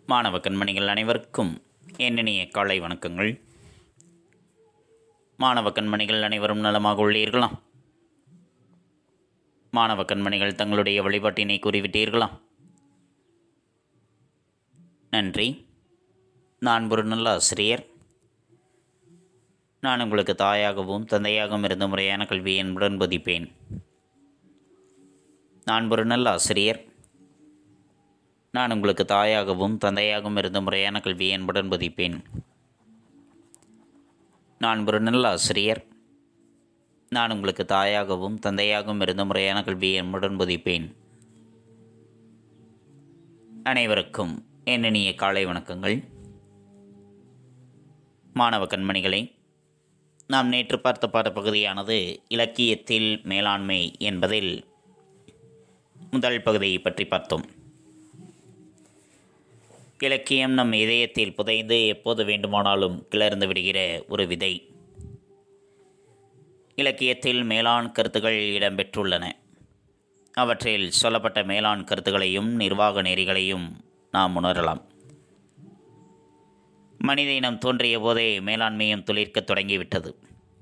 மாணவ கண்மணிகள் அனைவருக்கும் என்னினிய காலை வணக்கங்கள் மாணவ கண்மணிகள் அனைவரும் நலமாக உள்ளீர்களா மாணவ கண்மணிகள் தங்களுடைய வழிபாட்டினை கூறிவிட்டீர்களா நன்றி நான் ஒரு நல்ல ஆசிரியர் நான் உங்களுக்கு தாயாகவும் தந்தையாகவும் இருந்த முறையான கல்வியை என்புடன் போதிப்பேன் நான் ஒரு நல்ல ஆசிரியர் நான் உங்களுக்கு தாயாகவும் தந்தையாகவும் இருந்த முறையான கல்வியை என்புடன் போதிப்பேன் நான் ஒரு நல்ல ஆசிரியர் நான் உங்களுக்கு தாயாகவும் தந்தையாகவும் இருந்த முறையான கல்வியை என்புடன் போதிப்பேன் அனைவருக்கும் என்னினிய காலை வணக்கங்கள் மாணவ கண்மணிகளே நாம் நேற்று பார்த்த பாடப்பகுதியானது இலக்கியத்தில் மேலாண்மை என்பதில் முதல் பகுதியை பற்றி பார்த்தோம் இலக்கியம் நம் இதயத்தில் புதைந்து எப்போது வேண்டுமானாலும் கிளர்ந்து விடுகிற ஒரு விதை இலக்கியத்தில் மேலாண் கருத்துக்கள் இடம்பெற்றுள்ளன அவற்றில் சொல்லப்பட்ட மேலாண் கருத்துக்களையும் நிர்வாக நெறிகளையும் நாம் உணரலாம் மனித இனம் தோன்றிய போதே மேலாண்மையும் துளிர்க்கத் தொடங்கிவிட்டது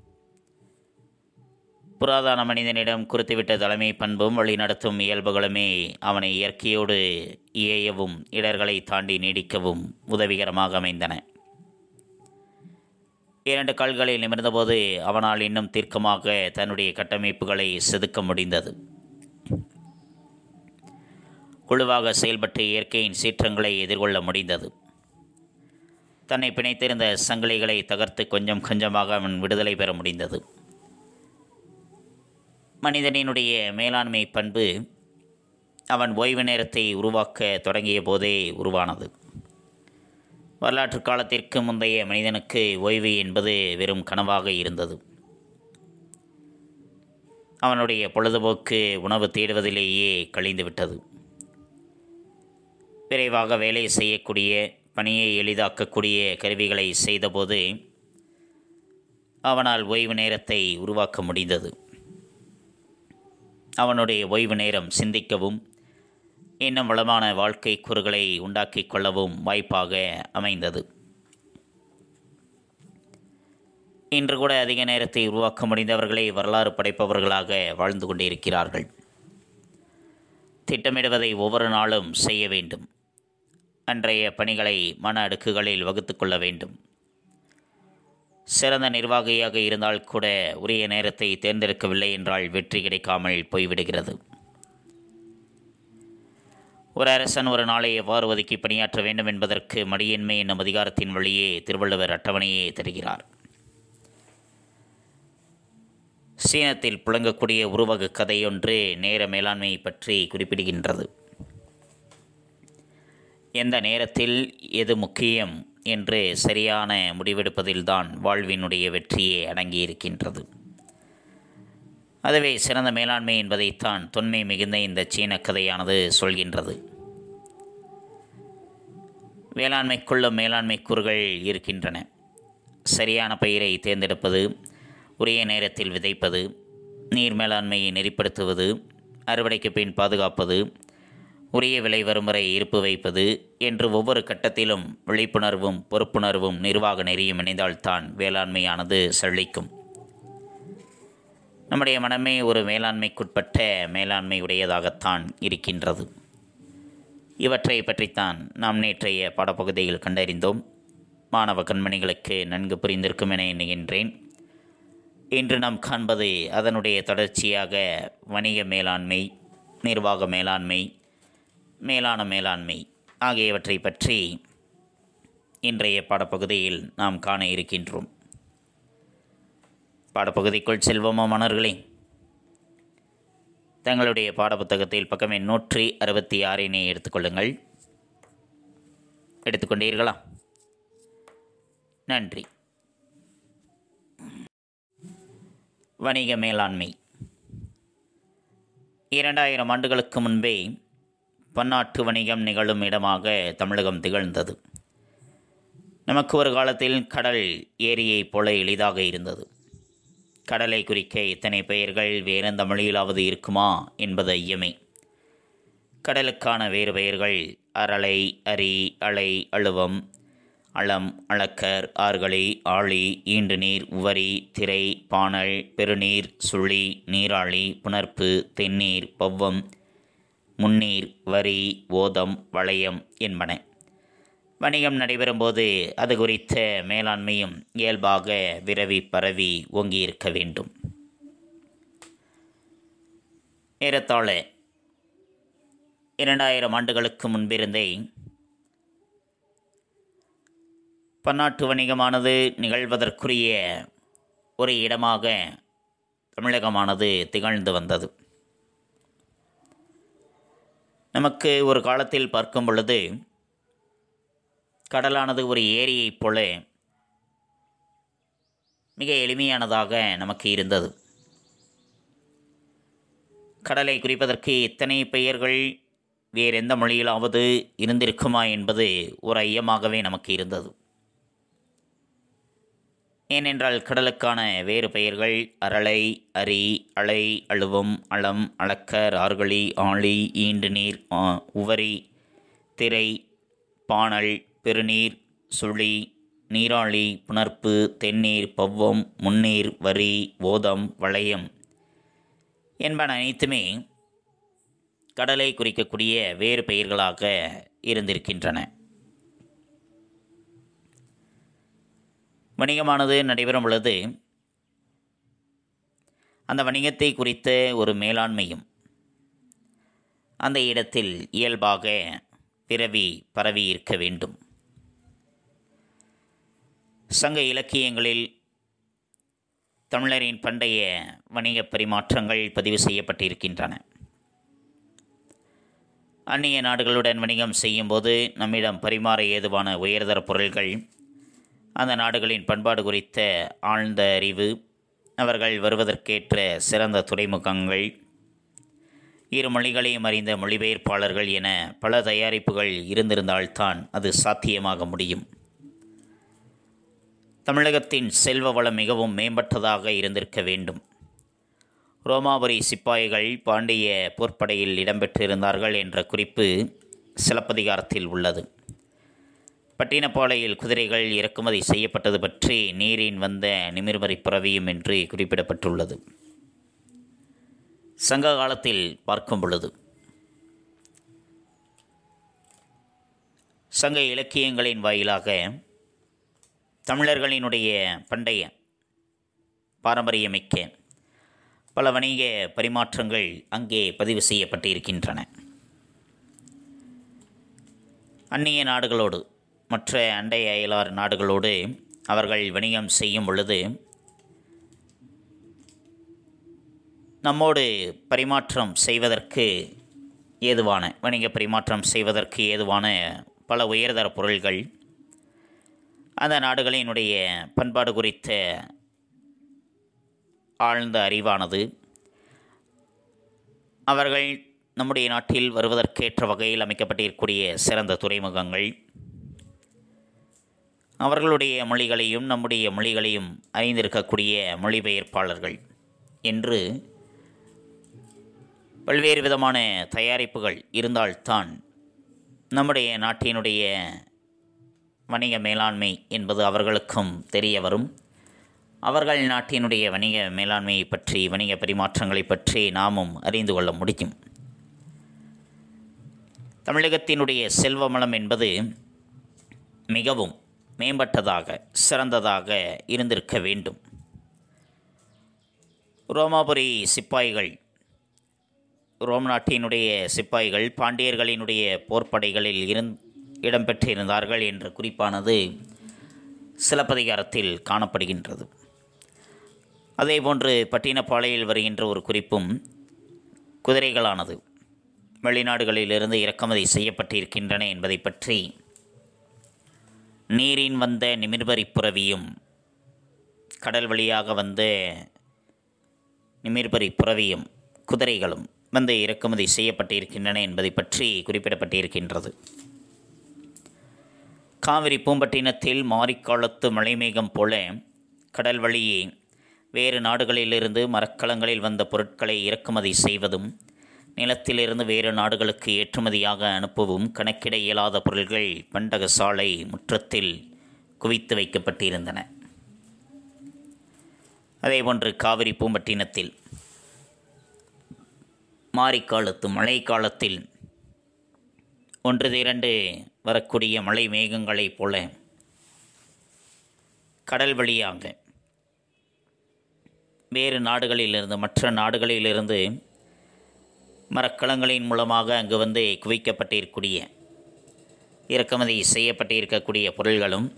புராதன மனிதனிடம் குறித்துவிட்ட தலைமை பண்பும் வழிநடத்தும் இயல்புகளுமே அவனை இயற்கையோடு இயையவும் இடர்களை தாண்டி நீடிக்கவும் உதவிகரமாக அமைந்தன இரண்டு கால்களில் நிமிர்ந்தபோது அவனால் இன்னும் தீர்க்கமாக தன்னுடைய கட்டமைப்புகளை செதுக்க முடிந்தது குழுவாக செயல்பட்டு இயற்கையின் சீற்றங்களை எதிர்கொள்ள முடிந்தது தன்னை பிணைத்திருந்த சங்கிலிகளை தகர்த்து கொஞ்சம் கொஞ்சமாக அவன் விடுதலை பெற முடிந்தது மனிதனினுடைய மேலாண்மை பண்பு அவன் ஓய்வு நேரத்தை உருவாக்க தொடங்கிய போதே உருவானது வரலாற்று காலத்திற்கு முந்தைய மனிதனுக்கு ஓய்வு என்பது வெறும் கனவாக இருந்தது அவனுடைய பொழுதுபோக்கு உணவு தேடுவதிலேயே கழிந்துவிட்டது விரைவாக வேலை செய்யக்கூடிய பணியை எளிதாக்கக்கூடிய கருவிகளை செய்தபோது அவனால் ஓய்வு நேரத்தை உருவாக்க முடிந்தது அவனுடைய ஓய்வு நேரம் சிந்திக்கவும் இன்னும் வளமான வாழ்க்கை கூறுகளை உண்டாக்கி கொள்ளவும் வாய்ப்பாக அமைந்தது இன்று கூட அதிக நேரத்தை உருவாக்க முடிந்தவர்களை வரலாறு படைப்பவர்களாக வாழ்ந்து கொண்டிருக்கிறார்கள் திட்டமிடுவதை ஒவ்வொரு நாளும் செய்ய வேண்டும் அன்றைய பணிகளை மன அடுக்குகளில் வகுத்து கொள்ள வேண்டும் சிறந்த நிர்வாகியாக இருந்தால் கூட உரிய நேரத்தை தேர்ந்தெடுக்கவில்லை என்றால் வெற்றி கிடைக்காமல் போய்விடுகிறது ஒரு அரசன் ஒரு நாளை எவ்வாறு ஒதுக்கி பணியாற்ற வேண்டும் என்பதற்கு மடியின்மை என்னும் அதிகாரத்தின் வழியே திருவள்ளுவர் அட்டவணையே தருகிறார் சீனத்தில் புழங்கக்கூடிய உருவக கதையொன்று நேர மேலாண்மை பற்றி குறிப்பிடுகின்றது எந்த நேரத்தில் எது முக்கியம் என்று சரியான முடிவெடுப்பதில்தான் வாழ்வினுடைய வெற்றியே அடங்கியிருக்கின்றது அதுவே சிறந்த மேலாண்மை என்பதைத்தான் தொன்மை மிகுந்த இந்த சீன கதையானது சொல்கின்றது வேளாண்மைக்குள்ளும் மேலாண்மை கூறுகள் இருக்கின்றன சரியான பயிரை தேர்ந்தெடுப்பது உரிய நேரத்தில் விதைப்பது நீர் மேலாண்மையை நெறிப்படுத்துவது அறுவடைக்கு பின் பாதுகாப்பது உரிய விலை வரும் வரை இருப்பு வைப்பது என்று ஒவ்வொரு கட்டத்திலும் விழிப்புணர்வும் பொறுப்புணர்வும் நிர்வாக நெறியும் இணைந்தால்தான் வேளாண்மையானது செழிக்கும் நம்முடைய மனமே ஒரு மேலாண்மைக்குட்பட்ட மேலாண்மை உடையதாகத்தான் இருக்கின்றது இவற்றை பற்றித்தான் நாம் நேற்றைய பாடப்பகுதியில் கண்டறிந்தோம் மாணவ கண்மணிகளுக்கு நன்கு புரிந்திருக்கும் என எண்ணுகின்றேன் இன்று நாம் காண்பது அதனுடைய தொடர்ச்சியாக வணிக மேலாண்மை நிர்வாக மேலாண்மை மேலான மேலாண்மை ஆகியவற்றை பற்றி இன்றைய பாடப்பகுதியில் நாம் காண இருக்கின்றோம் பாடப்பகுதிக்குள் செல்வோமா மாணவர்களே தங்களுடைய பாடப்புத்தகத்தில் பக்கம் எண் நூற்றி அறுபத்தி ஆறினை எடுத்துக்கொள்ளுங்கள் எடுத்துக்கொண்டீர்களா நன்றி வணிக மேலாண்மை இரண்டாயிரம் ஆண்டுகளுக்கு முன்பே பன்னாட்டு வணிகம் நிகழும் இடமாக தமிழகம் திகழ்ந்தது நமக்கு ஒரு காலத்தில் கடல் ஏரியைப் போல எளிதாக இருந்தது கடலை குறிக்க இத்தனை பெயர்கள் வேறெந்த மொழியிலாவது இருக்குமா என்பது ஐயமே கடலுக்கான வேறு பெயர்கள் அரளை அரி அலை அழுவம் அளம் அளக்கர் ஆர்களி ஆழி ஈண்டு நீர் உவரி திரை பானல் பெருநீர் சுழி நீராழி புணர்ப்பு தென்னீர் பவ்வம் முன்னீர் வரி ஓதம் வளையம் என்பன வணிகம் நடைபெறும்போது அது குறித்த மேலாண்மையும் இயல்பாக விரவி பரவி ஓங்கியிருக்க வேண்டும் ஏறத்தாழ இரண்டாயிரம் ஆண்டுகளுக்கு முன்பிருந்தே பன்னாட்டு வணிகமானது நிகழ்வதற்குரிய ஒரு இடமாக தமிழகமானது திகழ்ந்து வந்தது நமக்கு ஒரு காலத்தில் பார்க்கும் பொழுது கடலானது ஒரு ஏரியைப் போல மிக எளிமையானதாக நமக்கு இருந்தது கடலை குறிப்பதற்கு இத்தனை பெயர்கள் வேறு எந்த மொழியிலாவது இருந்திருக்குமா என்பது ஒரு ஐயமாகவே நமக்கு இருந்தது ஏனென்றால் கடலுக்கான வேறு பெயர்கள் அரளை அரி அலை அழுவம் அளம் அளக்கர் ஆர்களி ஆழி ஈண்டு நீர் ஆ, உவரி திரை பானல் பெருநீர் சுழி நீராழி புணர்ப்பு தென்னீர் பவ்வம் முன்னீர் வரி ஓதம் வளையம் என்பன அனைத்துமே கடலை குறிக்கக்கூடிய வேறு பெயர்களாக இருந்திருக்கின்றன வணிகமானது நடைபெறும் பொழுது அந்த வணிகத்தை குறித்த ஒரு மேலாண்மையும் அந்த இடத்தில் இயல்பாக பிறவி பரவி இருக்க வேண்டும் சங்க இலக்கியங்களில் தமிழரின் பண்டைய வணிக பரிமாற்றங்கள் பதிவு செய்யப்பட்டிருக்கின்றன அந்நிய நாடுகளுடன் வணிகம் செய்யும்போது நம்மிடம் பரிமாற ஏதுவான உயர்தர பொருள்கள் அந்த நாடுகளின் பண்பாடு குறித்த ஆழ்ந்த அறிவு அவர்கள் வருவதற்கேற்ற சிறந்த துறைமுகங்கள் இரு மொழிகளையும் அறிந்த மொழிபெயர்ப்பாளர்கள் என பல தயாரிப்புகள் இருந்திருந்தால்தான் அது சாத்தியமாக முடியும் தமிழகத்தின் செல்வ வளம் மிகவும் மேம்பட்டதாக இருந்திருக்க வேண்டும் ரோமாபுரி சிப்பாய்கள் பாண்டிய போர்ப்படையில் இடம்பெற்றிருந்தார்கள் என்ற குறிப்பு சிலப்பதிகாரத்தில் உள்ளது பட்டினப்பாளையில் குதிரைகள் இறக்குமதி செய்யப்பட்டது பற்றி நீரின் வந்த நிமிர்மறை புறவியும் என்று குறிப்பிடப்பட்டுள்ளது சங்க காலத்தில் பார்க்கும் பொழுது சங்க இலக்கியங்களின் வாயிலாக தமிழர்களினுடைய பண்டைய பாரம்பரியமிக்க பல வணிக பரிமாற்றங்கள் அங்கே பதிவு செய்யப்பட்டிருக்கின்றன அந்நிய நாடுகளோடு மற்ற அண்டை அயலார் நாடுகளோடு அவர்கள் வணிகம் செய்யும் பொழுது நம்மோடு பரிமாற்றம் செய்வதற்கு ஏதுவான வணிக பரிமாற்றம் செய்வதற்கு ஏதுவான பல உயர்தர பொருள்கள் அந்த நாடுகளினுடைய பண்பாடு குறித்த ஆழ்ந்த அறிவானது அவர்கள் நம்முடைய நாட்டில் வருவதற்கேற்ற வகையில் அமைக்கப்பட்டிருக்கக்கூடிய சிறந்த துறைமுகங்கள் அவர்களுடைய மொழிகளையும் நம்முடைய மொழிகளையும் அறிந்திருக்கக்கூடிய மொழிபெயர்ப்பாளர்கள் என்று பல்வேறு விதமான தயாரிப்புகள் இருந்தால்தான் நம்முடைய நாட்டினுடைய வணிக மேலாண்மை என்பது அவர்களுக்கும் தெரிய வரும் அவர்கள் நாட்டினுடைய வணிக மேலாண்மையை பற்றி வணிக பரிமாற்றங்களை பற்றி நாமும் அறிந்து கொள்ள முடியும் தமிழகத்தினுடைய செல்வமளம் என்பது மிகவும் மேம்பட்டதாக சிறந்ததாக இருந்திருக்க வேண்டும் ரோமாபுரி சிப்பாய்கள் ரோம் நாட்டினுடைய சிப்பாய்கள் பாண்டியர்களினுடைய போர்ப்படைகளில் இருந் இடம்பெற்றிருந்தார்கள் என்ற குறிப்பானது சிலப்பதிகாரத்தில் காணப்படுகின்றது அதேபோன்று பட்டினப்பாளையில் வருகின்ற ஒரு குறிப்பும் குதிரைகளானது வெளிநாடுகளிலிருந்து இறக்குமதி செய்யப்பட்டிருக்கின்றன என்பதை பற்றி நீரின் வந்த நிமிர்வரி புறவியும் கடல் வழியாக வந்த நிமிர்பரி புறவியும் குதிரைகளும் வந்து இறக்குமதி செய்யப்பட்டிருக்கின்றன என்பதை பற்றி குறிப்பிடப்பட்டிருக்கின்றது காவிரி பூம்பட்டினத்தில் மாரிக்காலத்து மழைமேகம் போல கடல் வழியே வேறு நாடுகளிலிருந்து மரக்கலங்களில் வந்த பொருட்களை இறக்குமதி செய்வதும் நிலத்திலிருந்து வேறு நாடுகளுக்கு ஏற்றுமதியாக அனுப்பவும் கணக்கிட இயலாத பொருள்கள் பண்டக சாலை முற்றத்தில் குவித்து வைக்கப்பட்டிருந்தன அதேபோன்று காவிரி பூம்பட்டினத்தில் மாரிக்காலத்து மழை காலத்தில் ஒன்று இரண்டு வரக்கூடிய மழை மேகங்களைப் போல கடல் வழியாக வேறு நாடுகளிலிருந்து மற்ற நாடுகளிலிருந்து மரக்கலங்களின் மூலமாக அங்கு வந்து குவிக்கப்பட்டிருக்கக்கூடிய இறக்குமதி செய்யப்பட்டிருக்கக்கூடிய பொருள்களும்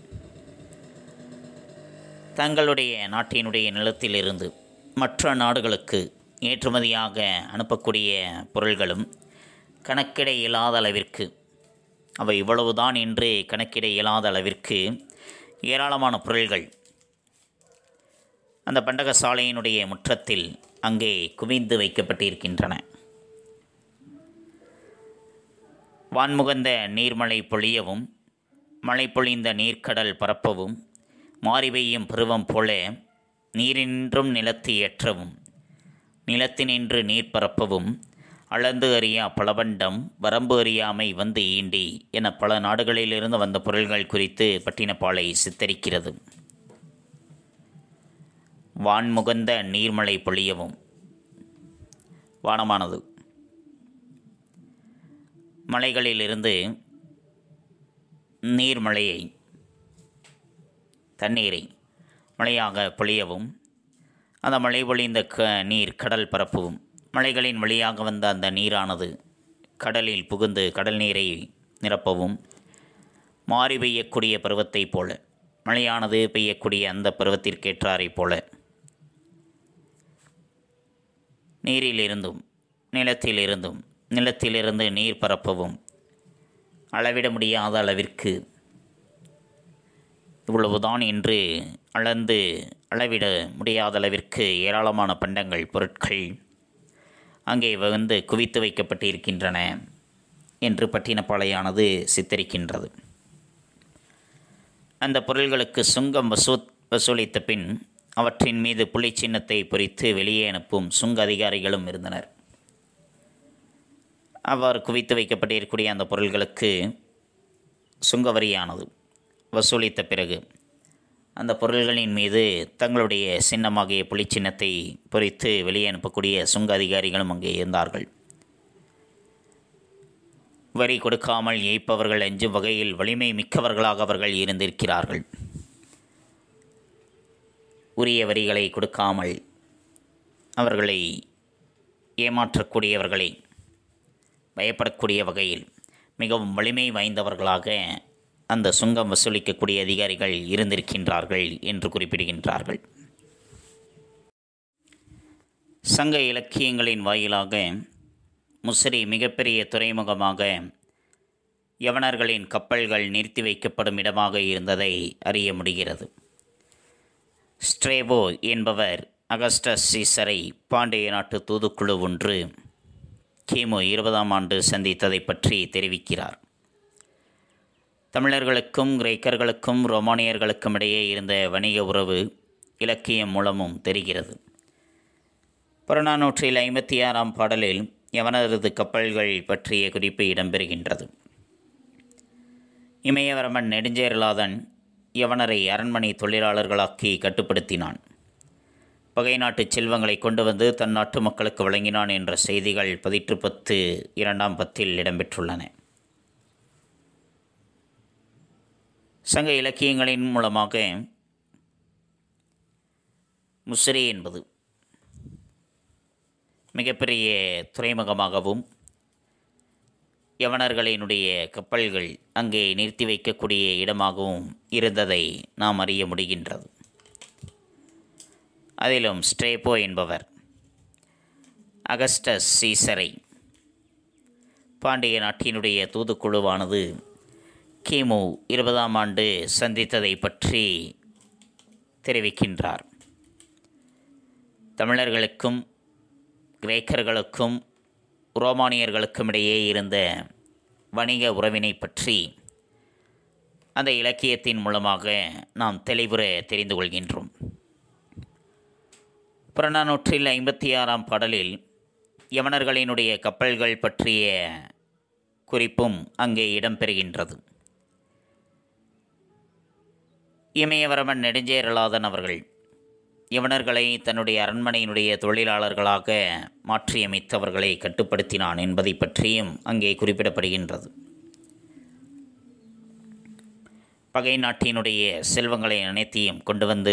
தங்களுடைய நாட்டினுடைய நிலத்திலிருந்து மற்ற நாடுகளுக்கு ஏற்றுமதியாக அனுப்பக்கூடிய பொருள்களும் கணக்கிட இயலாத அளவிற்கு அவை இவ்வளவுதான் என்று கணக்கிட இயலாத அளவிற்கு ஏராளமான பொருள்கள் அந்த பண்டக சாலையினுடைய முற்றத்தில் அங்கே குவிந்து வைக்கப்பட்டிருக்கின்றன வான்முகந்த நீர்மழை பொழியவும் மழை பொழிந்த நீர்க்கடல் பரப்பவும் மாறி பெய்யும் பருவம் போல நீரினின்றும் நிலத்து ஏற்றவும் நிலத்தினின்று நீர் பரப்பவும் அளந்து அறியா பலபண்டம் வரம்பு அறியாமை வந்து ஈண்டி என பல நாடுகளிலிருந்து வந்த பொருள்கள் குறித்து பட்டினப்பாலை சித்தரிக்கிறது வான்முகந்த நீர்மழை பொழியவும் வானமானது மலைகளிலிருந்து நீர்மழையை தண்ணீரை மழையாக பொழியவும் அந்த மழை பொழிந்த க நீர் கடல் பரப்பவும் மலைகளின் வழியாக வந்த அந்த நீரானது கடலில் புகுந்து கடல் நீரை நிரப்பவும் மாறி பெய்யக்கூடிய பருவத்தைப் போல மழையானது பெய்யக்கூடிய அந்த பருவத்திற்கேற்றாரைப் போல நீரிலிருந்தும் நிலத்திலிருந்தும் நிலத்திலிருந்து நீர் பரப்பவும் அளவிட முடியாத அளவிற்கு இவ்வளவுதான் என்று அளந்து அளவிட முடியாத அளவிற்கு ஏராளமான பண்டங்கள் பொருட்கள் அங்கே வந்து குவித்து வைக்கப்பட்டிருக்கின்றன என்று பட்டினப்பாளையானது சித்தரிக்கின்றது அந்த பொருள்களுக்கு சுங்கம் வசூ வசூலித்த பின் அவற்றின் மீது புலி சின்னத்தை பொறித்து வெளியே அனுப்பும் சுங்க அதிகாரிகளும் இருந்தனர் அவ்வாறு குவித்து வைக்கப்பட்டிருக்கக்கூடிய அந்த பொருள்களுக்கு சுங்கவரியானது வசூலித்த பிறகு அந்த பொருள்களின் மீது தங்களுடைய சின்னமாகிய புலிச்சின்னத்தை பொறித்து வெளியே அனுப்பக்கூடிய சுங்க அதிகாரிகளும் அங்கே இருந்தார்கள் வரி கொடுக்காமல் ஏய்ப்பவர்கள் அஞ்சும் வகையில் வலிமை மிக்கவர்களாக அவர்கள் இருந்திருக்கிறார்கள் உரிய வரிகளை கொடுக்காமல் அவர்களை ஏமாற்றக்கூடியவர்களை பயப்படக்கூடிய வகையில் மிகவும் வலிமை வாய்ந்தவர்களாக அந்த சுங்கம் வசூலிக்கக்கூடிய அதிகாரிகள் இருந்திருக்கின்றார்கள் என்று குறிப்பிடுகின்றார்கள் சங்க இலக்கியங்களின் வாயிலாக முசிறி மிகப்பெரிய துறைமுகமாக யவனர்களின் கப்பல்கள் நிறுத்தி வைக்கப்படும் இடமாக இருந்ததை அறிய முடிகிறது ஸ்ட்ரேபோ என்பவர் அகஸ்டஸ் சீசரை பாண்டிய நாட்டு தூதுக்குழு ஒன்று கிமு இருபதாம் ஆண்டு சந்தித்ததை பற்றி தெரிவிக்கிறார் தமிழர்களுக்கும் கிரேக்கர்களுக்கும் ரோமானியர்களுக்கும் இடையே இருந்த வணிக உறவு இலக்கியம் மூலமும் தெரிகிறது புறநானூற்றில் ஐம்பத்தி ஆறாம் பாடலில் யவனரது கப்பல்கள் பற்றிய குறிப்பு இடம்பெறுகின்றது இமயவரமன் நெடுஞ்சேரலாதன் யவனரை அரண்மனை தொழிலாளர்களாக்கி கட்டுப்படுத்தினான் பகை நாட்டு செல்வங்களை கொண்டு வந்து தன் நாட்டு மக்களுக்கு வழங்கினான் என்ற செய்திகள் பதிற்று பத்து இரண்டாம் பத்தில் இடம்பெற்றுள்ளன சங்க இலக்கியங்களின் மூலமாக முசிறி என்பது மிகப்பெரிய துறைமுகமாகவும் யவனர்களினுடைய கப்பல்கள் அங்கே நிறுத்தி வைக்கக்கூடிய இடமாகவும் இருந்ததை நாம் அறிய முடிகின்றது அதிலும் ஸ்ட்ரேப்போ என்பவர் அகஸ்டஸ் சீசரை பாண்டிய நாட்டினுடைய தூதுக்குழுவானது கிமு இருபதாம் ஆண்டு சந்தித்ததை பற்றி தெரிவிக்கின்றார் தமிழர்களுக்கும் கிரேக்கர்களுக்கும் ரோமானியர்களுக்கும் இடையே இருந்த வணிக உறவினை பற்றி அந்த இலக்கியத்தின் மூலமாக நாம் தெளிவுற தெரிந்து கொள்கின்றோம் புறநானூற்றில் ஐம்பத்தி ஆறாம் பாடலில் யவனர்களினுடைய கப்பல்கள் பற்றிய குறிப்பும் அங்கே இடம்பெறுகின்றது இமயவரமன் நெடுஞ்சேரலாதன் அவர்கள் யவனர்களை தன்னுடைய அரண்மனையினுடைய தொழிலாளர்களாக மாற்றியமைத்தவர்களை கட்டுப்படுத்தினான் என்பதை பற்றியும் அங்கே குறிப்பிடப்படுகின்றது பகை நாட்டினுடைய செல்வங்களை அனைத்தையும் கொண்டு வந்து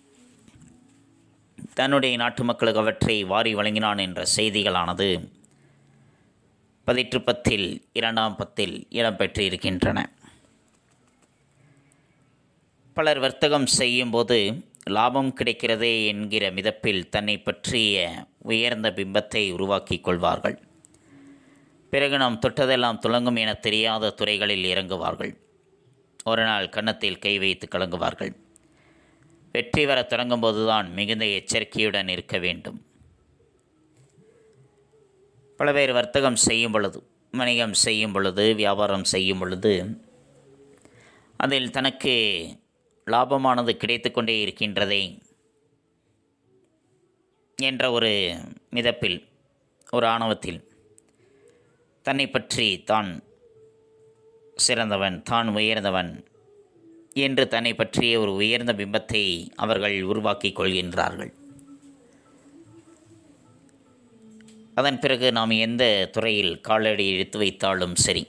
தன்னுடைய நாட்டு மக்களுக்கு அவற்றை வாரி வழங்கினான் என்ற செய்திகளானது பதிற்று பத்தில் இரண்டாம் பத்தில் இடம்பெற்று இருக்கின்றன பலர் வர்த்தகம் செய்யும்போது லாபம் கிடைக்கிறதே என்கிற மிதப்பில் தன்னை பற்றிய உயர்ந்த பிம்பத்தை உருவாக்கிக் கொள்வார்கள் பிறகு நாம் தொட்டதெல்லாம் துலங்கும் என தெரியாத துறைகளில் இறங்குவார்கள் ஒரு நாள் கன்னத்தில் கை வைத்து கலங்குவார்கள் வெற்றி வர தொடங்கும்போதுதான் மிகுந்த எச்சரிக்கையுடன் இருக்க வேண்டும் பல பேர் வர்த்தகம் செய்யும் பொழுது வணிகம் செய்யும் பொழுது வியாபாரம் செய்யும் பொழுது அதில் தனக்கு லாபமானது கிடைத்து கொண்டே இருக்கின்றதே என்ற ஒரு மிதப்பில் ஒரு ஆணவத்தில் தன்னை பற்றி தான் சிறந்தவன் தான் உயர்ந்தவன் என்று தன்னை பற்றிய ஒரு உயர்ந்த பிம்பத்தை அவர்கள் உருவாக்கிக் கொள்கின்றார்கள் அதன் பிறகு நாம் எந்த துறையில் காலடி எடுத்து வைத்தாலும் சரி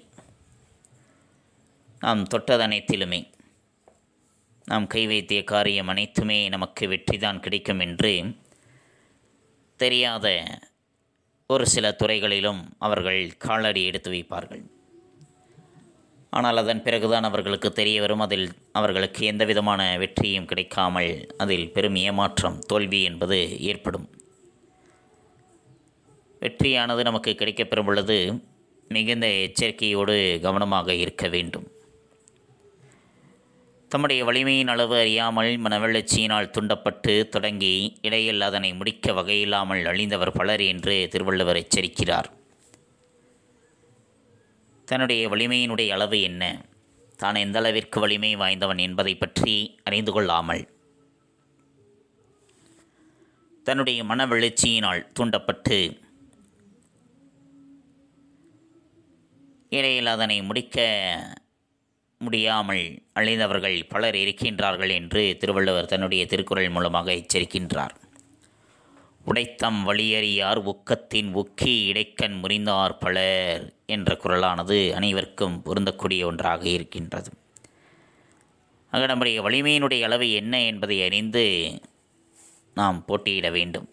நாம் தொட்டது அனைத்திலுமே நாம் கை வைத்திய காரியம் அனைத்துமே நமக்கு வெற்றிதான் கிடைக்கும் என்று தெரியாத ஒரு சில துறைகளிலும் அவர்கள் காலடி எடுத்து வைப்பார்கள் ஆனால் அதன் பிறகுதான் அவர்களுக்கு தெரிய வரும் அதில் அவர்களுக்கு எந்த விதமான வெற்றியும் கிடைக்காமல் அதில் பெரும் ஏமாற்றம் தோல்வி என்பது ஏற்படும் வெற்றியானது நமக்கு கிடைக்கப்பெறும் பொழுது மிகுந்த எச்சரிக்கையோடு கவனமாக இருக்க வேண்டும் தம்முடைய வலிமையின் அளவு அறியாமல் மனவெள்ளச்சியினால் துண்டப்பட்டு தொடங்கி இடையில் அதனை முடிக்க வகையில்லாமல் அழிந்தவர் பலர் என்று திருவள்ளுவர் எச்சரிக்கிறார் தன்னுடைய வலிமையினுடைய அளவு என்ன தான் எந்த அளவிற்கு வலிமை வாய்ந்தவன் என்பதை பற்றி அறிந்து கொள்ளாமல் தன்னுடைய மன வெளிச்சியினால் தூண்டப்பட்டு இடையில் அதனை முடிக்க முடியாமல் அழிந்தவர்கள் பலர் இருக்கின்றார்கள் என்று திருவள்ளுவர் தன்னுடைய திருக்குறள் மூலமாக எச்சரிக்கின்றார் உடைத்தம் வழியறியார் உக்கத்தின் உக்கி இடைக்கண் முறிந்தார் பலர் என்ற குரலானது அனைவருக்கும் பொருந்தக்கூடிய ஒன்றாக இருக்கின்றது ஆக நம்முடைய வலிமையினுடைய அளவு என்ன என்பதை அறிந்து நாம் போட்டியிட வேண்டும்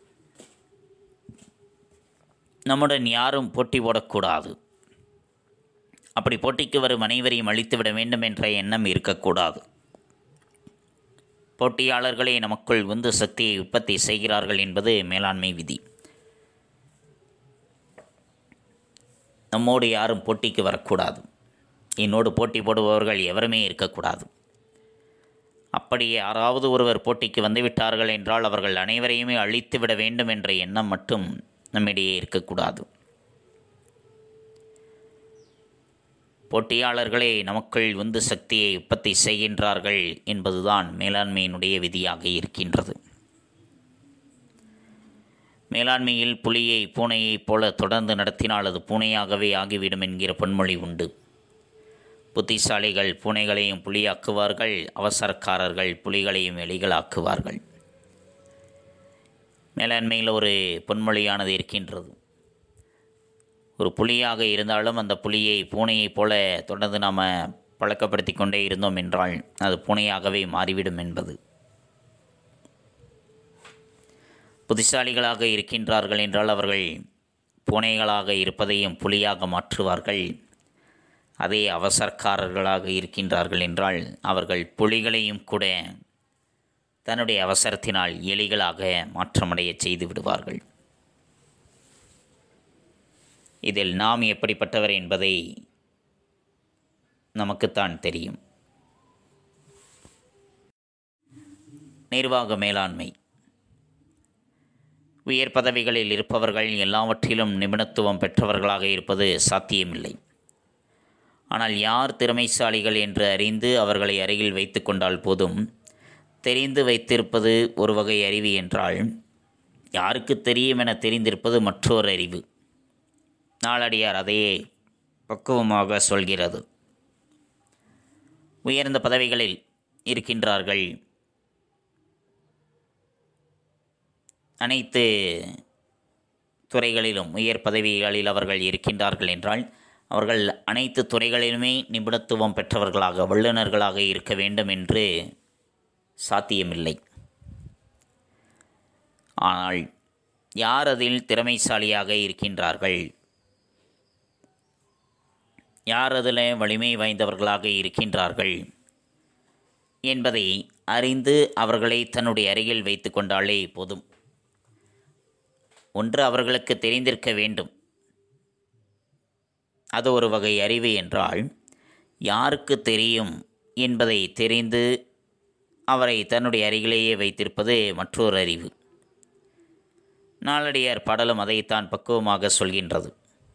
நம்முடன் யாரும் போட்டி போடக்கூடாது அப்படி போட்டிக்கு வரும் அனைவரையும் அழித்துவிட வேண்டும் என்ற எண்ணம் இருக்கக்கூடாது போட்டியாளர்களே நமக்குள் உந்து சக்தியை உற்பத்தி செய்கிறார்கள் என்பது மேலாண்மை விதி நம்மோடு யாரும் போட்டிக்கு வரக்கூடாது என்னோடு போட்டி போடுபவர்கள் எவருமே இருக்கக்கூடாது அப்படி யாராவது ஒருவர் போட்டிக்கு வந்துவிட்டார்கள் என்றால் அவர்கள் அனைவரையுமே அழித்து விட வேண்டும் என்ற எண்ணம் மட்டும் நம்மிடையே இருக்கக்கூடாது போட்டியாளர்களே நமக்குள் உந்து சக்தியை உற்பத்தி செய்கின்றார்கள் என்பதுதான் மேலாண்மையினுடைய விதியாக இருக்கின்றது மேலாண்மையில் புலியை பூனையைப் போல தொடர்ந்து நடத்தினால் அது பூனையாகவே ஆகிவிடும் என்கிற பொன்மொழி உண்டு புத்திசாலிகள் பூனைகளையும் புலியாக்குவார்கள் அவசரக்காரர்கள் புலிகளையும் எலிகளாக்குவார்கள் மேலாண்மையில் ஒரு பொன்மொழியானது இருக்கின்றது ஒரு புலியாக இருந்தாலும் அந்த புலியை பூனையைப் போல தொடர்ந்து நாம் பழக்கப்படுத்தி கொண்டே இருந்தோம் என்றால் அது பூனையாகவே மாறிவிடும் என்பது புத்திசாலிகளாக இருக்கின்றார்கள் என்றால் அவர்கள் பூனைகளாக இருப்பதையும் புலியாக மாற்றுவார்கள் அதே அவசரக்காரர்களாக இருக்கின்றார்கள் என்றால் அவர்கள் புலிகளையும் கூட தன்னுடைய அவசரத்தினால் எலிகளாக மாற்றமடைய செய்து விடுவார்கள் இதில் நாம் எப்படிப்பட்டவர் என்பதை நமக்குத்தான் தெரியும் நிர்வாக மேலாண்மை உயர் பதவிகளில் இருப்பவர்கள் எல்லாவற்றிலும் நிபுணத்துவம் பெற்றவர்களாக இருப்பது சாத்தியமில்லை ஆனால் யார் திறமைசாலிகள் என்று அறிந்து அவர்களை அருகில் வைத்து கொண்டால் போதும் தெரிந்து வைத்திருப்பது ஒரு வகை அறிவு என்றால் யாருக்கு தெரியும் என தெரிந்திருப்பது மற்றொரு அறிவு நாளடியார் அதையே பக்குவமாக சொல்கிறது உயர்ந்த பதவிகளில் இருக்கின்றார்கள் அனைத்து துறைகளிலும் உயர் பதவிகளில் அவர்கள் இருக்கின்றார்கள் என்றால் அவர்கள் அனைத்து துறைகளிலுமே நிபுணத்துவம் பெற்றவர்களாக வல்லுநர்களாக இருக்க வேண்டும் என்று சாத்தியமில்லை ஆனால் யார் அதில் திறமைசாலியாக இருக்கின்றார்கள் யார் அதில் வலிமை வாய்ந்தவர்களாக இருக்கின்றார்கள் என்பதை அறிந்து அவர்களை தன்னுடைய அருகில் வைத்து கொண்டாலே போதும் ஒன்று அவர்களுக்கு தெரிந்திருக்க வேண்டும் அது ஒரு வகை அறிவு என்றால் யாருக்கு தெரியும் என்பதை தெரிந்து அவரை தன்னுடைய அருகிலேயே வைத்திருப்பது மற்றொரு அறிவு நாளடியார் பாடலும் அதைத்தான் பக்குவமாக சொல்கின்றது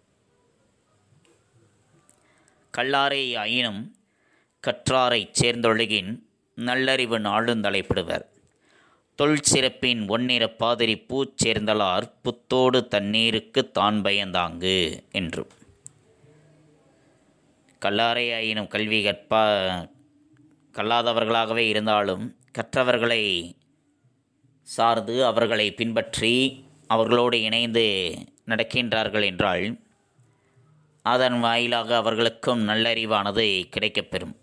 கல்லாரை ஆயினும் கற்றாரைச் சேர்ந்தொழுகின் நல்லறிவு நாளும் தலைப்படுவர் தொல் சிறப்பின் ஒன்னிற பாதிரி பூச்சேர்ந்தலார் புத்தோடு தண்ணீருக்கு தான் பயந்தாங்கு என்று கல்லாரை ஆயினும் கல்வி கற்பா கல்லாதவர்களாகவே இருந்தாலும் கற்றவர்களை சார்ந்து அவர்களை பின்பற்றி அவர்களோடு இணைந்து நடக்கின்றார்கள் என்றால் அதன் வாயிலாக அவர்களுக்கும் நல்லறிவானது கிடைக்கப்பெறும்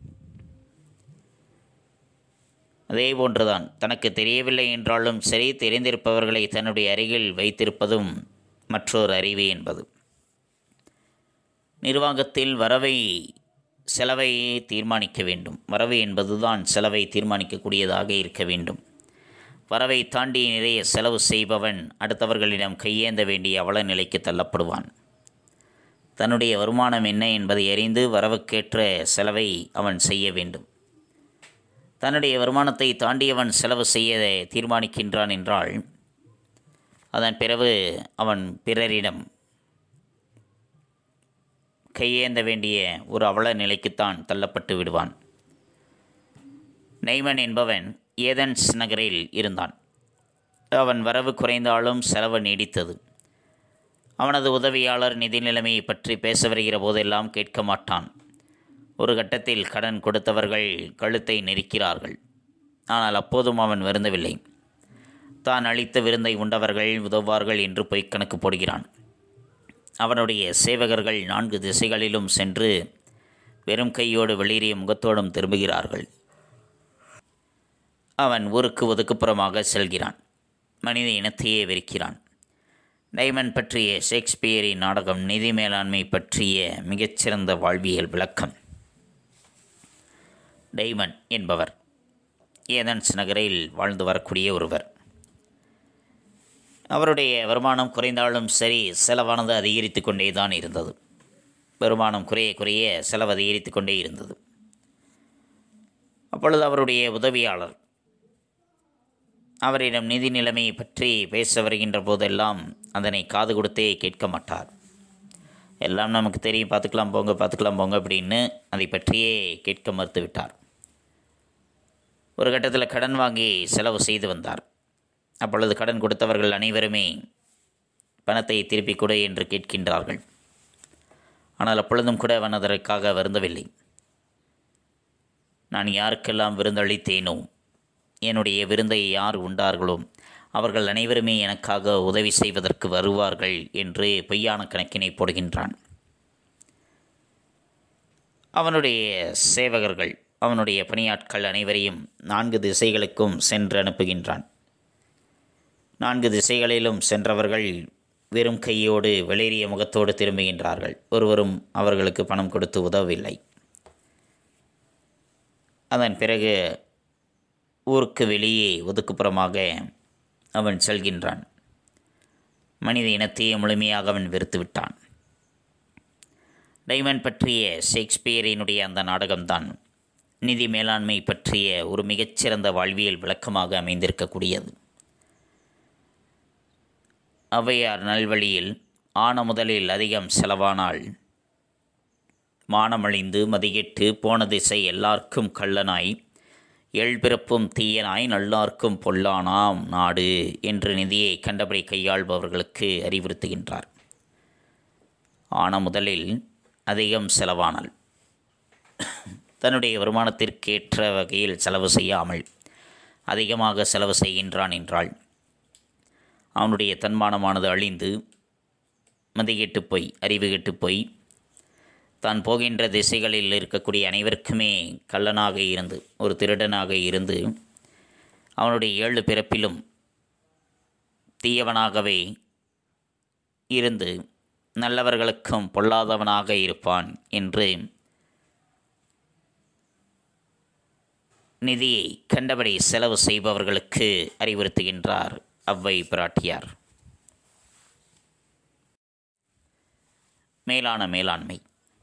அதே போன்றுதான் தனக்கு தெரியவில்லை என்றாலும் சரி தெரிந்திருப்பவர்களை தன்னுடைய அருகில் வைத்திருப்பதும் மற்றொரு அறிவு என்பது நிர்வாகத்தில் வரவை செலவை தீர்மானிக்க வேண்டும் வரவு என்பதுதான் செலவை தீர்மானிக்கக்கூடியதாக இருக்க வேண்டும் வரவை தாண்டி நிறைய செலவு செய்பவன் அடுத்தவர்களிடம் கையேந்த வேண்டிய அவல நிலைக்கு தள்ளப்படுவான் தன்னுடைய வருமானம் என்ன என்பதை அறிந்து வரவுக்கேற்ற செலவை அவன் செய்ய வேண்டும் தன்னுடைய வருமானத்தை தாண்டியவன் செலவு செய்ய தீர்மானிக்கின்றான் என்றால் அதன் பிறகு அவன் பிறரிடம் கையேந்த வேண்டிய ஒரு அவல நிலைக்குத்தான் தள்ளப்பட்டு விடுவான் நெய்மன் என்பவன் ஏதன்ஸ் நகரில் இருந்தான் அவன் வரவு குறைந்தாலும் செலவு நீடித்தது அவனது உதவியாளர் நிதி நிலைமையை பற்றி பேச வருகிற போதெல்லாம் கேட்க மாட்டான் ஒரு கட்டத்தில் கடன் கொடுத்தவர்கள் கழுத்தை நெரிக்கிறார்கள் ஆனால் அப்போதும் அவன் வருந்தவில்லை தான் அளித்த விருந்தை உண்டவர்கள் உதவுவார்கள் என்று பொய் கணக்கு போடுகிறான் அவனுடைய சேவகர்கள் நான்கு திசைகளிலும் சென்று வெறும் கையோடு வெளியேறிய முகத்தோடும் திரும்புகிறார்கள் அவன் ஊருக்கு ஒதுக்குப்புறமாக செல்கிறான் மனித இனத்தையே வெறுக்கிறான் டைமன் பற்றிய ஷேக்ஸ்பியரின் நாடகம் நிதி மேலாண்மை பற்றிய மிகச்சிறந்த வாழ்வியல் விளக்கம் டைமன் என்பவர் ஏதன்ஸ் நகரில் வாழ்ந்து வரக்கூடிய ஒருவர் அவருடைய வருமானம் குறைந்தாலும் சரி செலவானது அதிகரித்து கொண்டே தான் இருந்தது வருமானம் குறைய குறைய செலவு அதிகரித்து கொண்டே இருந்தது அப்பொழுது அவருடைய உதவியாளர் அவரிடம் நிதி நிலைமையை பற்றி பேச வருகின்ற போதெல்லாம் அதனை காது கொடுத்தே கேட்க மாட்டார் எல்லாம் நமக்கு தெரியும் பார்த்துக்கலாம் போங்க பார்த்துக்கலாம் போங்க அப்படின்னு அதை பற்றியே கேட்க மறுத்து விட்டார் ஒரு கட்டத்தில் கடன் வாங்கி செலவு செய்து வந்தார் அப்பொழுது கடன் கொடுத்தவர்கள் அனைவருமே பணத்தை திருப்பிக் கொடு என்று கேட்கின்றார்கள் ஆனால் அப்பொழுதும் கூட அவன் அதற்காக வருந்தவில்லை நான் யாருக்கெல்லாம் விருந்தளித்தேனோ என்னுடைய விருந்தை யார் உண்டார்களோ அவர்கள் அனைவருமே எனக்காக உதவி செய்வதற்கு வருவார்கள் என்று பொய்யான கணக்கினை போடுகின்றான் அவனுடைய சேவகர்கள் அவனுடைய பணியாட்கள் அனைவரையும் நான்கு திசைகளுக்கும் சென்று அனுப்புகின்றான் நான்கு திசைகளிலும் சென்றவர்கள் வெறும் கையோடு வெளியேறிய முகத்தோடு திரும்புகின்றார்கள் ஒருவரும் அவர்களுக்கு பணம் கொடுத்து உதவவில்லை அதன் பிறகு ஊருக்கு வெளியே ஒதுக்குப்புறமாக அவன் செல்கின்றான் மனித இனத்தையே முழுமையாக அவன் வெறுத்து விட்டான் டைமண்ட் பற்றிய ஷேக்ஸ்பியரினுடைய அந்த நாடகம்தான் நிதி மேலாண்மை பற்றிய ஒரு மிகச்சிறந்த வாழ்வியல் விளக்கமாக அமைந்திருக்கக்கூடியது ஔவையார் நல்வழியில் ஆன முதலில் அதிகம் செலவானால் மானமழிந்து மதிகெட்டு போன திசை எல்லாருக்கும் கள்ளனாய் எழுபிறப்பும் தீயனாய் நல்லார்க்கும் பொல்லானாம் நாடு என்று நிதியை கண்டபடி கையாள்பவர்களுக்கு அறிவுறுத்துகின்றார் ஆன முதலில் அதிகம் செலவானால் தன்னுடைய வருமானத்திற்கேற்ற வகையில் செலவு செய்யாமல் அதிகமாக செலவு செய்கின்றான் என்றால் அவனுடைய தன்மானமானது அழிந்து மதிகெட்டு போய் அறிவு கெட்டு போய் தான் போகின்ற திசைகளில் இருக்கக்கூடிய அனைவருக்குமே கள்ளனாக இருந்து ஒரு திருடனாக இருந்து அவனுடைய ஏழு பிறப்பிலும் தீயவனாகவே இருந்து நல்லவர்களுக்கும் பொல்லாதவனாக இருப்பான் என்று நிதியை கண்டபடி செலவு செய்பவர்களுக்கு அறிவுறுத்துகின்றார் அவ்வை பிராட்டியார் மேலான மேலாண்மை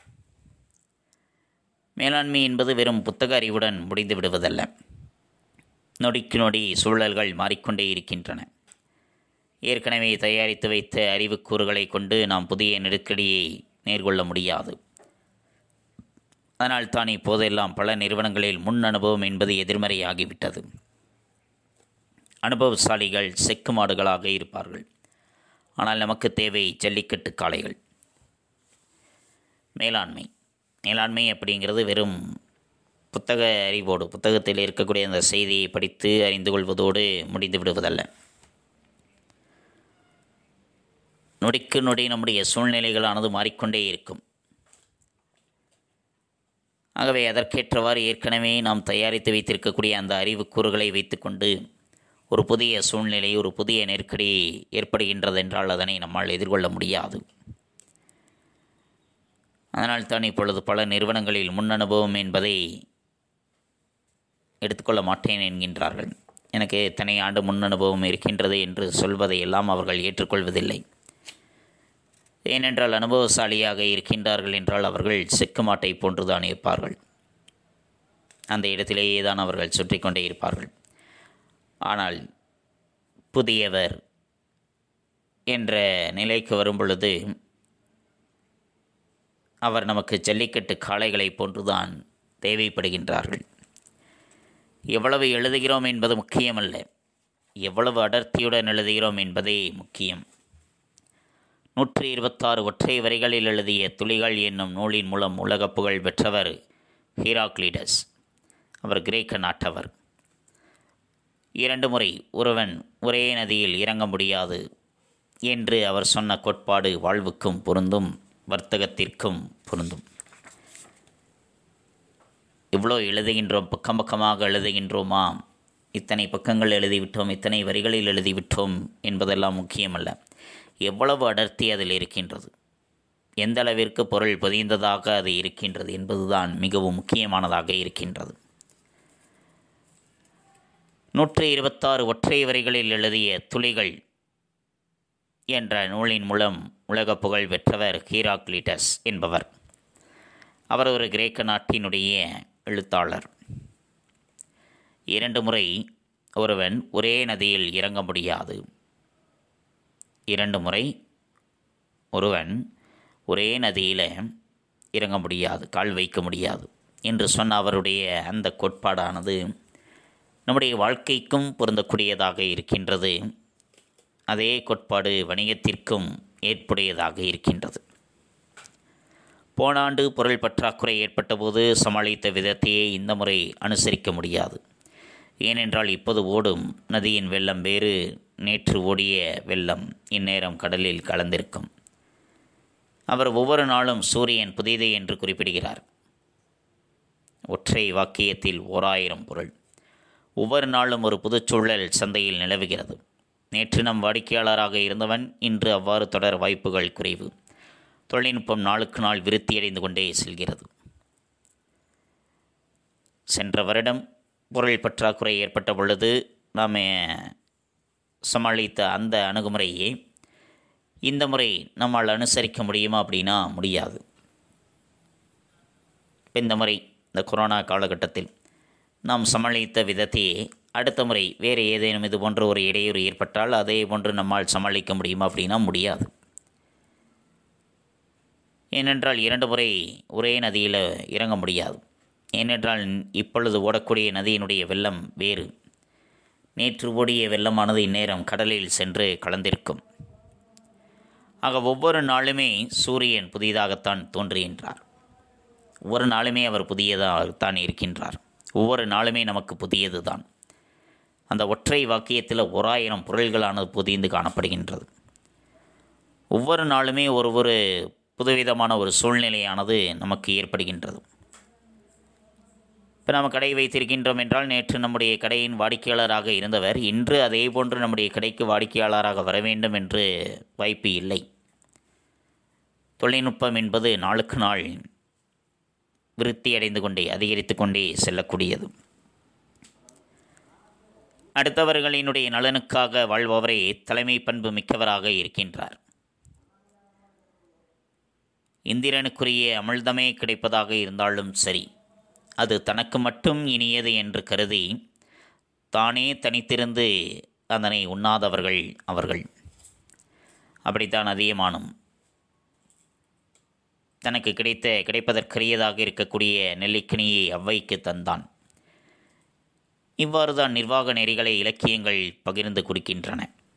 மேலாண்மை என்பது வெறும் புத்தக அறிவுடன் முடிந்து விடுவதல்ல நொடிக்கு நொடி சூழல்கள் மாறிக்கொண்டே இருக்கின்றன ஏற்கனவே தயாரித்து வைத்த அறிவுக்கூறுகளை கொண்டு நாம் புதிய நெருக்கடியை நேர்கொள்ள முடியாது அதனால் தான் இப்போதெல்லாம் பல நிறுவனங்களில் முன் அனுபவம் என்பது எதிர்மறையாகிவிட்டது அனுபவசாலிகள் செக்கு மாடுகளாக இருப்பார்கள் ஆனால் நமக்கு தேவை ஜல்லிக்கட்டு காளைகள் மேலாண்மை மேலாண்மை அப்படிங்கிறது வெறும் புத்தக அறிவோடு புத்தகத்தில் இருக்கக்கூடிய அந்த செய்தியை படித்து அறிந்து கொள்வதோடு முடிந்து விடுவதல்ல நொடிக்கு நொடி நம்முடைய சூழ்நிலைகளானது மாறிக்கொண்டே இருக்கும் ஆகவே அதற்கேற்றவாறு ஏற்கனவே நாம் தயாரித்து வைத்திருக்கக்கூடிய அந்த அறிவுக்கூறுகளை வைத்துக்கொண்டு ஒரு புதிய சூழ்நிலை ஒரு புதிய நெருக்கடி ஏற்படுகின்றது என்றால் அதனை நம்மால் எதிர்கொள்ள முடியாது அதனால் தான் இப்பொழுது பல நிறுவனங்களில் முன் அனுபவம் என்பதை எடுத்துக்கொள்ள மாட்டேன் என்கின்றார்கள் எனக்கு இத்தனை ஆண்டு முன் அனுபவம் இருக்கின்றது என்று சொல்வதை எல்லாம் அவர்கள் ஏற்றுக்கொள்வதில்லை ஏனென்றால் அனுபவசாலியாக இருக்கின்றார்கள் என்றால் அவர்கள் செக்கு மாட்டை போன்றுதான் இருப்பார்கள் அந்த இடத்திலேயே தான் அவர்கள் சுற்றி கொண்டே இருப்பார்கள் ஆனால் புதியவர் என்ற நிலைக்கு வரும் பொழுது அவர் நமக்கு ஜல்லிக்கட்டு காளைகளை போன்றுதான் தேவைப்படுகின்றார்கள் எவ்வளவு எழுதுகிறோம் என்பது முக்கியமல்ல எவ்வளவு அடர்த்தியுடன் எழுதுகிறோம் என்பதே முக்கியம் நூற்றி இருபத்தாறு ஒற்றை வரிகளில் எழுதிய துளிகள் என்னும் நூலின் மூலம் உலக புகழ் பெற்றவர் ஹீராக்ளிடஸ் அவர் கிரேக்க நாட்டவர் இரண்டு முறை ஒருவன் ஒரே நதியில் இறங்க முடியாது என்று அவர் சொன்ன கோட்பாடு வாழ்வுக்கும் பொருந்தும் வர்த்தகத்திற்கும் பொருந்தும் இவ்வளோ எழுதுகின்றோம் பக்கம் பக்கமாக எழுதுகின்றோமா இத்தனை பக்கங்கள் எழுதிவிட்டோம் இத்தனை வரிகளில் எழுதிவிட்டோம் என்பதெல்லாம் முக்கியமல்ல எவ்வளவு அடர்த்தி அதில் இருக்கின்றது எந்த அளவிற்கு பொருள் பொதிந்ததாக அது இருக்கின்றது என்பதுதான் மிகவும் முக்கியமானதாக இருக்கின்றது நூற்றி இருபத்தாறு ஒற்றை வரிகளில் எழுதிய துளிகள் என்ற நூலின் மூலம் உலக புகழ் பெற்றவர் ஹீராக்லிட்டஸ் என்பவர் அவர் ஒரு கிரேக்க நாட்டினுடைய எழுத்தாளர் இரண்டு முறை ஒருவன் ஒரே நதியில் இறங்க முடியாது இரண்டு முறை ஒருவன் ஒரே நதியில் இறங்க முடியாது கால் வைக்க முடியாது என்று சொன்ன அவருடைய அந்த கோட்பாடானது நம்முடைய வாழ்க்கைக்கும் பொருந்தக்கூடியதாக இருக்கின்றது அதே கோட்பாடு வணிகத்திற்கும் ஏற்புடையதாக இருக்கின்றது போனாண்டு பொருள் பற்றாக்குறை ஏற்பட்டபோது சமாளித்த விதத்தையே இந்த முறை அனுசரிக்க முடியாது ஏனென்றால் இப்போது ஓடும் நதியின் வெள்ளம் வேறு நேற்று ஓடிய வெள்ளம் இந்நேரம் கடலில் கலந்திருக்கும் அவர் ஒவ்வொரு நாளும் சூரியன் புதியது என்று குறிப்பிடுகிறார் ஒற்றை வாக்கியத்தில் ஓர் ஆயிரம் பொருள் ஒவ்வொரு நாளும் ஒரு புதுச்சூழல் சந்தையில் நிலவுகிறது நேற்று நம் வாடிக்கையாளராக இருந்தவன் இன்று அவ்வாறு தொடர வாய்ப்புகள் குறைவு தொழில்நுட்பம் நாளுக்கு நாள் விருத்தியடைந்து கொண்டே செல்கிறது சென்ற வருடம் பொருள் பற்றாக்குறை ஏற்பட்ட பொழுது நாம் சமாளித்த அந்த அணுகுமுறையை இந்த முறை நம்மால் அனுசரிக்க முடியுமா அப்படின்னா முடியாது இப்ப இந்த முறை இந்த கொரோனா காலகட்டத்தில் நாம் சமாளித்த விதத்தையே அடுத்த முறை வேறு ஏதேனும் இது போன்ற ஒரு இடையூறு ஏற்பட்டால் அதே போன்று நம்மால் சமாளிக்க முடியுமா அப்படின்னா முடியாது ஏனென்றால் இரண்டு முறை ஒரே நதியில் இறங்க முடியாது ஏனென்றால் இப்பொழுது ஓடக்கூடிய நதியினுடைய வெள்ளம் வேறு நேற்று ஓடிய வெள்ளமானது இந்நேரம் கடலில் சென்று கலந்திருக்கும் ஆக ஒவ்வொரு நாளுமே சூரியன் புதிதாகத்தான் தோன்றுகின்றார் ஒவ்வொரு நாளுமே அவர் புதியதாகத்தான் இருக்கின்றார் ஒவ்வொரு நாளுமே நமக்கு புதியது தான் அந்த ஒற்றை வாக்கியத்தில் ஓராயிரம் பொருள்களானது புதிந்து காணப்படுகின்றது ஒவ்வொரு நாளுமே ஒரு ஒரு புதுவிதமான ஒரு சூழ்நிலையானது நமக்கு ஏற்படுகின்றது இப்போ நம்ம கடை வைத்திருக்கின்றோம் என்றால் நேற்று நம்முடைய கடையின் வாடிக்கையாளராக இருந்தவர் இன்று அதே போன்று நம்முடைய கடைக்கு வாடிக்கையாளராக வர வேண்டும் என்று வாய்ப்பு இல்லை தொழில்நுட்பம் என்பது நாளுக்கு நாள் விருத்தி அடைந்து கொண்டே அதிகரித்து கொண்டே செல்லக்கூடியது அடுத்தவர்களினுடைய நலனுக்காக வாழ்பவரே தலைமை பண்பு மிக்கவராக இருக்கின்றார் இந்திரனுக்குரிய அமிழ்தமே கிடைப்பதாக இருந்தாலும் சரி அது தனக்கு மட்டும் இனியது என்று கருதி தானே தனித்திருந்து அதனை உண்ணாதவர்கள் அவர்கள் அப்படித்தான் அதிகமானும் தனக்கு கிடைத்த கிடைப்பதற்கரியதாக இருக்கக்கூடிய நெல்லிக்கனியை அவ்வைக்கு தந்தான் இவ்வாறு தான் நிர்வாக நெறிகளை இலக்கியங்கள் பகிர்ந்து கொடுக்கின்றன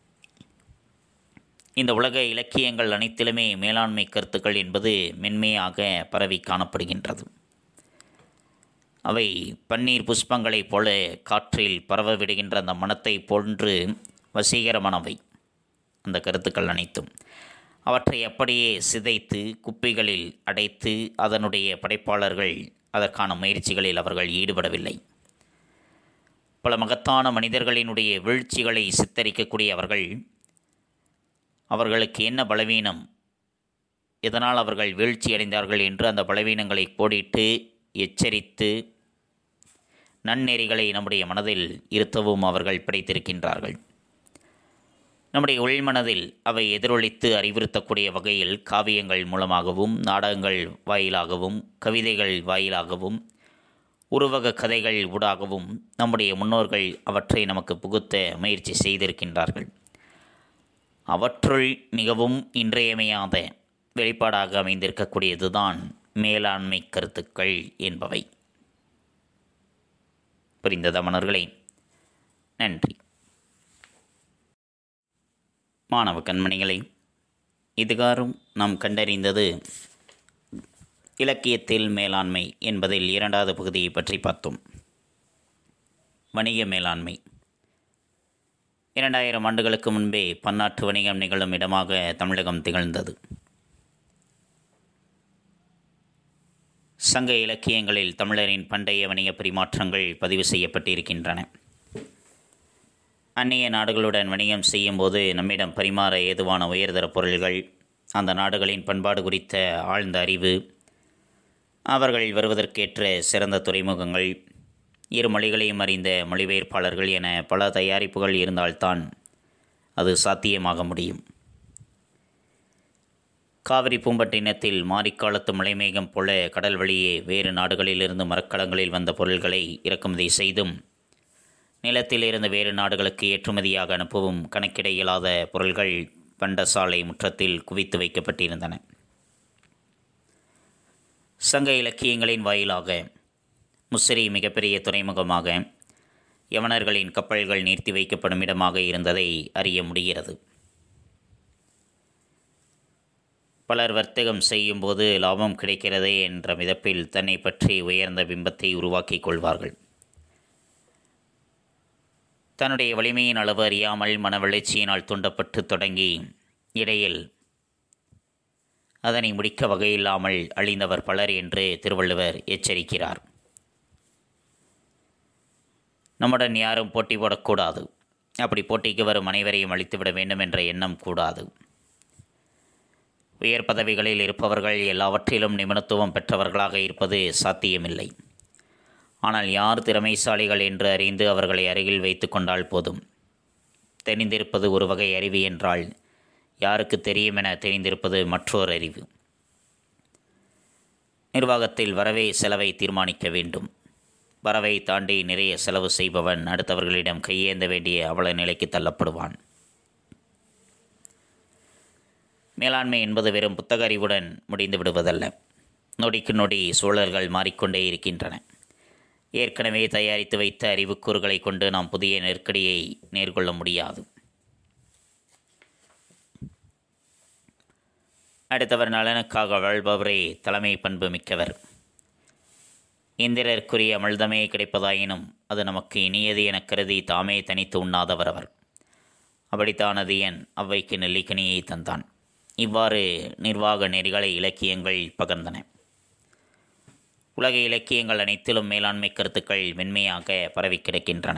இந்த உலக இலக்கியங்கள் அனைத்திலுமே மேலாண்மை கருத்துக்கள் என்பது மென்மையாக பரவி காணப்படுகின்றது அவை பன்னீர் புஷ்பங்களைப் போல காற்றில் பரவ விடுகின்ற அந்த மனத்தை போன்று வசீகரமானவை அந்த கருத்துக்கள் அனைத்தும் அவற்றை அப்படியே சிதைத்து குப்பைகளில் அடைத்து அதனுடைய படைப்பாளர்கள் அதற்கான முயற்சிகளில் அவர்கள் ஈடுபடவில்லை பல மகத்தான மனிதர்களினுடைய வீழ்ச்சிகளை சித்தரிக்கக்கூடிய அவர்கள் அவர்களுக்கு என்ன பலவீனம் எதனால் அவர்கள் வீழ்ச்சி அடைந்தார்கள் என்று அந்த பலவீனங்களை கோடிட்டு எச்சரித்து நன்னெறிகளை நம்முடைய மனதில் இருத்தவும் அவர்கள் படைத்திருக்கின்றார்கள் நம்முடைய உள்மனதில் அவை எதிரொலித்து அறிவுறுத்தக்கூடிய வகையில் காவியங்கள் மூலமாகவும் நாடகங்கள் வாயிலாகவும் கவிதைகள் வாயிலாகவும் உருவக கதைகள் ஊடாகவும் நம்முடைய முன்னோர்கள் அவற்றை நமக்கு புகுத்த முயற்சி செய்திருக்கின்றார்கள் அவற்றுள் மிகவும் இன்றியமையாத வெளிப்பாடாக அமைந்திருக்கக்கூடியதுதான் மேலாண்மை கருத்துக்கள் என்பவை புரிந்ததா மணர்களே நன்றி மாணவ கண்மணிகளே இதுகாரும் நாம் கண்டறிந்தது இலக்கியத்தில் மேலாண்மை என்பதில் இரண்டாவது பகுதியை பற்றி பார்த்தோம் வணிக மேலாண்மை இரண்டாயிரம் ஆண்டுகளுக்கு முன்பே பன்னாட்டு வணிகம் நிகழும் இடமாக தமிழகம் திகழ்ந்தது சங்க இலக்கியங்களில் தமிழரின் பண்டைய வணிக பரிமாற்றங்கள் பதிவு செய்யப்பட்டிருக்கின்றன அந்நிய நாடுகளுடன் வணிகம் செய்யும்போது நம்மிடம் பரிமாற ஏதுவான உயர்தர பொருள்கள் அந்த நாடுகளின் பண்பாடு குறித்த ஆழ்ந்த அறிவு அவர்கள் வருவதற்கேற்ற சிறந்த துறைமுகங்கள் இரு மொழிகளையும் அறிந்த மொழிபெயர்ப்பாளர்கள் என பல தயாரிப்புகள் இருந்தால்தான் அது சாத்தியமாக முடியும் காவிரி பூம்பட்டினத்தில் மாரிக்காலத்து மலைமேகம் போல கடல் வழியே வேறு நாடுகளிலிருந்து மரக்கலங்களில் வந்த பொருள்களை இறக்குமதி செய்தும் நிலத்தில் இருந்து வேறு நாடுகளுக்கு ஏற்றுமதியாக அனுப்பவும் கணக்கிட இயலாத பொருள்கள் பண்டசாலை முற்றத்தில் குவித்து வைக்கப்பட்டிருந்தன சங்க இலக்கியங்களின் வாயிலாக முசிறி மிகப்பெரிய துறைமுகமாக யவனர்களின் கப்பல்கள் நிறுத்தி வைக்கப்படும் இடமாக இருந்ததை அறிய முடிகிறது பலர் வர்த்தகம் செய்யும்போது லாபம் கிடைக்கிறதே என்ற மிதப்பில் தன்னை பற்றி உயர்ந்த பிம்பத்தை உருவாக்கிக் கொள்வார்கள் தன்னுடைய வலிமையின் அளவு அறியாமல் மன வளர்ச்சியினால் தூண்டப்பட்டு தொடங்கி இடையில் அதனை முடிக்க வகையில்லாமல் அழிந்தவர் பலர் என்று திருவள்ளுவர் எச்சரிக்கிறார் நம்முடன் யாரும் போட்டி போடக்கூடாது அப்படி போட்டிக்கு வரும் அனைவரையும் அழித்துவிட வேண்டும் என்ற எண்ணம் கூடாது உயர் பதவிகளில் இருப்பவர்கள் எல்லாவற்றிலும் நிபுணத்துவம் பெற்றவர்களாக இருப்பது சாத்தியமில்லை ஆனால் யார் திறமைசாலிகள் என்று அறிந்து அவர்களை அருகில் வைத்து கொண்டால் போதும் தெரிந்திருப்பது ஒரு வகை அறிவு என்றால் யாருக்கு தெரியும் என தெரிந்திருப்பது மற்றொரு அறிவு நிர்வாகத்தில் வரவே செலவை தீர்மானிக்க வேண்டும் வரவை தாண்டி நிறைய செலவு செய்பவன் அடுத்தவர்களிடம் கையேந்த வேண்டிய அவல நிலைக்கு தள்ளப்படுவான் மேலாண்மை என்பது வெறும் புத்தக அறிவுடன் முடிந்து விடுவதல்ல நொடிக்கு நொடி சூழல்கள் மாறிக்கொண்டே இருக்கின்றன ஏற்கனவே தயாரித்து வைத்த அறிவுக்கூறுகளை கொண்டு நாம் புதிய நெருக்கடியை நேர்கொள்ள முடியாது அடுத்தவர் நலனுக்காக வாழ்பவரே தலைமை பண்பு மிக்கவர் இந்திரருக்குரிய அமிழ்தமே கிடைப்பதாயினும் அது நமக்கு இனியது எனக் கருதி தாமே தனித்து உண்ணாதவர் அவர் அப்படித்தான் அதியன் அவ்வைக்கு நெல்லிக்கனியை தந்தான் இவ்வாறு நிர்வாக நெறிகளை இலக்கியங்கள் பகர்ந்தன உலக இலக்கியங்கள் அனைத்திலும் மேலாண்மை கருத்துக்கள் மென்மையாக பரவி கிடக்கின்றன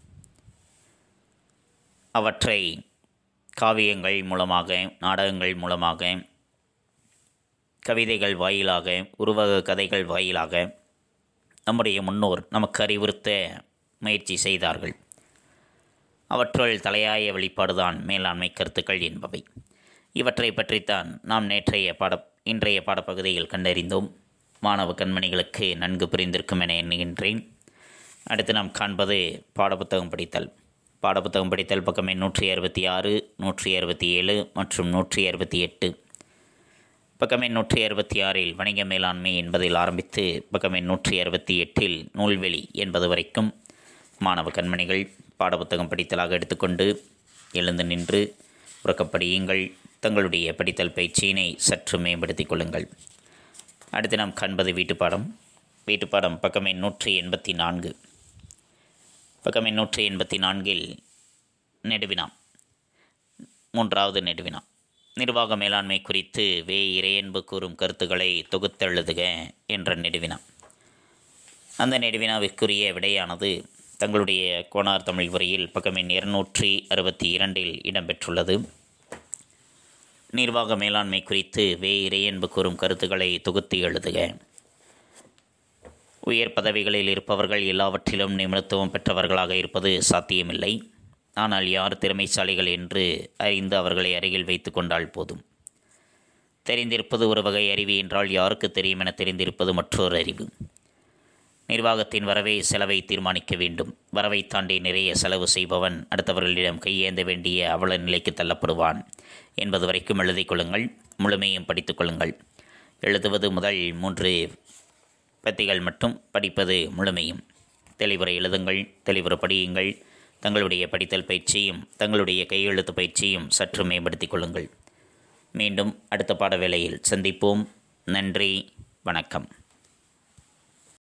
அவற்றை காவியங்கள் மூலமாக நாடகங்கள் மூலமாக கவிதைகள் வாயிலாக உருவக கதைகள் வாயிலாக நம்முடைய முன்னோர் நமக்கு அறிவுறுத்த முயற்சி செய்தார்கள் அவற்றுள் தலையாய வெளிப்பாடுதான் மேலாண்மை கருத்துக்கள் என்பவை இவற்றை பற்றித்தான் நாம் நேற்றைய பாட இன்றைய பாடப்பகுதியில் கண்டறிந்தோம் மாணவ கண்மணிகளுக்கு நன்கு புரிந்திருக்கும் என எண்ணுகின்றேன் அடுத்து நாம் காண்பது பாடப்புத்தகம் படித்தல் பாடப்புத்தகம் படித்தல் பக்கம் எண் நூற்றி அறுபத்தி ஆறு நூற்றி அறுபத்தி ஏழு மற்றும் நூற்றி அறுபத்தி எட்டு பக்கம் எண் நூற்றி அறுபத்தி ஆறில் வணிக மேலாண்மை என்பதில் ஆரம்பித்து பக்கம் எண் நூற்றி அறுபத்தி எட்டில் நூல்வெளி என்பது வரைக்கும் மாணவ கண்மணிகள் பாடப்புத்தகம் படித்தலாக எடுத்துக்கொண்டு எழுந்து நின்று உறக்கப்படியுங்கள் தங்களுடைய படித்தல் பயிற்சியினை சற்று மேம்படுத்திக் கொள்ளுங்கள் அடுத்து நாம் காண்பது வீட்டுப்பாடம் வீட்டுப்பாடம் பக்கம் எண் நூற்றி எண்பத்தி நான்கு பக்கம் எண் நூற்றி எண்பத்தி நான்கில் நெடுவினா மூன்றாவது நெடுவினா நிர்வாக மேலாண்மை குறித்து வே இறையன்பு கூறும் கருத்துக்களை தொகுத்தெழுதுக என்ற நெடுவினா அந்த நெடுவினாவிற்குரிய விடையானது தங்களுடைய கோனார் தமிழ் உரையில் பக்கமின் இருநூற்றி அறுபத்தி இரண்டில் இடம்பெற்றுள்ளது நிர்வாக மேலாண்மை குறித்து வே இறையன்பு கூறும் கருத்துக்களை தொகுத்து எழுதுக உயர் பதவிகளில் இருப்பவர்கள் எல்லாவற்றிலும் நிமிடத்துவம் பெற்றவர்களாக இருப்பது சாத்தியமில்லை ஆனால் யார் திறமைசாலிகள் என்று அறிந்து அவர்களை அருகில் வைத்து கொண்டால் போதும் தெரிந்திருப்பது ஒரு வகை அறிவு என்றால் யாருக்கு தெரியும் என தெரிந்திருப்பது மற்றொரு அறிவு நிர்வாகத்தின் வரவை செலவை தீர்மானிக்க வேண்டும் வரவை தாண்டி நிறைய செலவு செய்பவன் அடுத்தவர்களிடம் கையேந்த வேண்டிய அவல நிலைக்கு தள்ளப்படுவான் என்பது வரைக்கும் எழுதிக் கொள்ளுங்கள் முழுமையும் படித்துக் கொள்ளுங்கள் எழுதுவது முதல் மூன்று பத்திகள் மட்டும் படிப்பது முழுமையும் தெளிவுரை எழுதுங்கள் தெளிவுரை படியுங்கள் தங்களுடைய படித்தல் பயிற்சியும் தங்களுடைய கையெழுத்து பயிற்சியும் சற்று மேம்படுத்திக் கொள்ளுங்கள் மீண்டும் அடுத்த பாட வேளையில் சந்திப்போம் நன்றி வணக்கம்